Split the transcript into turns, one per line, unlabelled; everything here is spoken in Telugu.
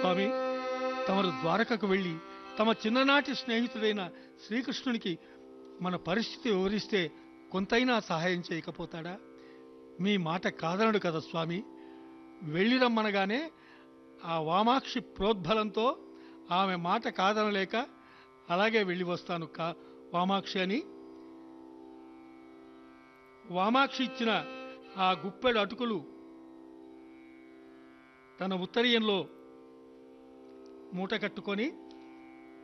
స్వామి తమరు ద్వారకకు వెళ్ళి తమ చిన్ననాటి స్నేహితుడైన శ్రీకృష్ణునికి మన పరిస్థితి వివరిస్తే కొంతైనా సహాయం చేయకపోతాడా మీ మాట కాదనడు కదా స్వామి వెళ్ళి రమ్మనగానే ఆ వామాక్షి ప్రోద్బలంతో ఆమె మాట కాదనలేక అలాగే వెళ్ళి వస్తాను కా వామాక్షి అని వామాక్షి ఇచ్చిన ఆ గుప్పెడు అటుకులు తన ఉత్తరీయంలో మూట కట్టుకొని